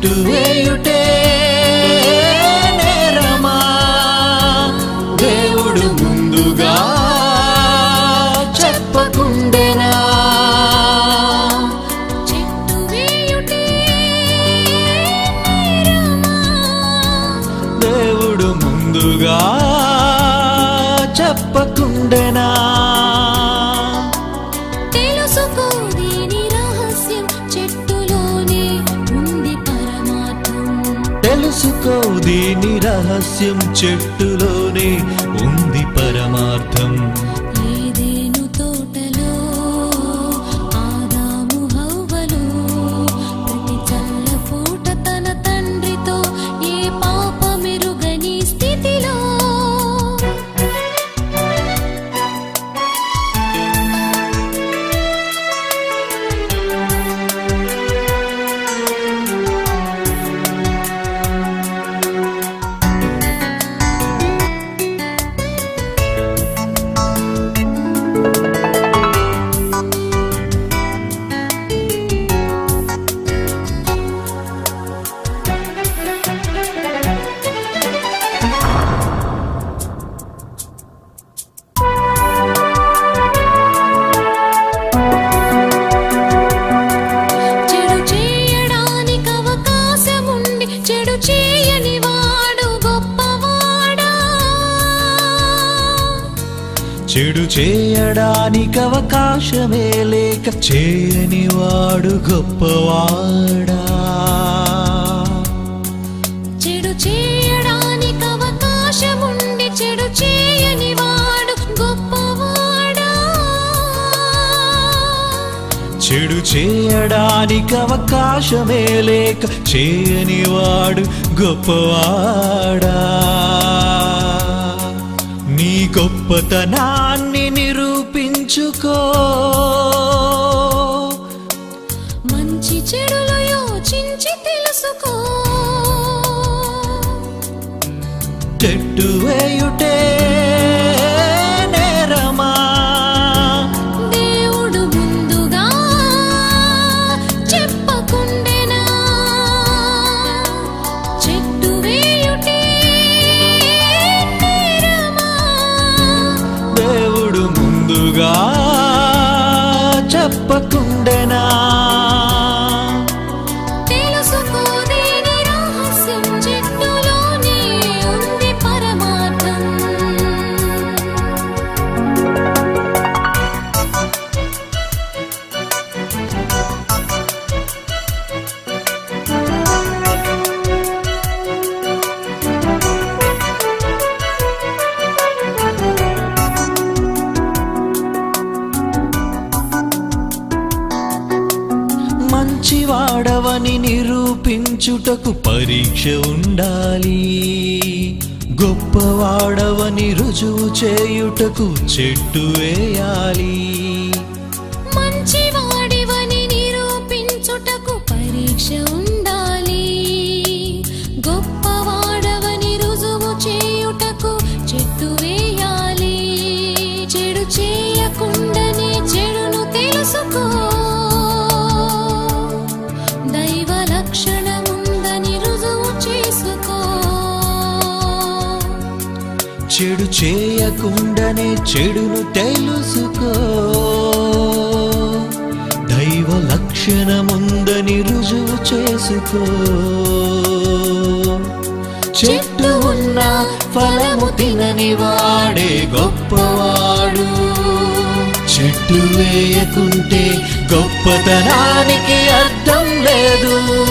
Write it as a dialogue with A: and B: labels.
A: చెట్టు వేయుటే నేరమా దేవుడు ముందుగా చెప్పకుండెనా
B: చెట్టు వేయుటే నేరమా
A: దేవుడు ముందుగా చెప్పకుండెనా
B: తెలుసుకో దీని రహస్యం చెట్టులోనే ఉంది పరమార్థం
A: తెలుసుకో దీని రహస్యం చెట్టులోనే ఉంది పరమార్థం
B: ఏదేను తోటలో ఆదాము హవ్వలు ప్రతి చల్ల పూట తన తండ్రితో ఏ పాపమెరుగని స్థితిలో చెడు చేయడానికి అవకాశముండి చెడు చేయని వాడు గొప్పవాడా
A: చెడు చేయడానికి అవకాశమే లేక చేయని వాడు గొప్పవాడా
B: చెడు చేయడానికి అవకాశముండి చెడు చేయని వాడు గొప్పవాడా
A: చెడు చేయడానికి అవకాశమే లేక చేయని వాడు గొప్పవాడా నీ గొప్పతనాన్ని నిరూపించుకో
B: మంచి చెడులు యోచించి తెలుసుకో
A: చెట్టు వేయుటే నేరమా
B: దేవుడు ముందుగా చెప్పకుండెనా చెట్టు వేయుటే నేరమా
A: దేవుడు ముందుగా చెప్పకుండెనా
B: తెలుసుకో దీని రహస్యం చెట్టులోనే ఉంది పరమార్థం
A: మంచివాడవని నిరూపించుటకు పరీక్ష ఉండాలి గొప్పవాడవని రుజువు చేయుటకు చెట్టు వేయాలి
B: మంచివాడివని నిరూపించుటకు పరీక్ష ఉండాలి గొప్పవాడవని రుజువు చేయుటకు చెట్టు వేయాలి చెడు చేయకుండానే చెడును తెలుసుకో దైవ లక్షణముందని రుజువు చేసుకో
A: చెడు చేయకుండానే చెడును తెలుసుకో దైవ లక్షణముందని రుజువు చేసుకో చెట్టు ఉన్న ఫలము తినని వాడే గొప్పవాడు చెట్టు వేయకుంటే గొప్పతనానికి అర్థం లేదు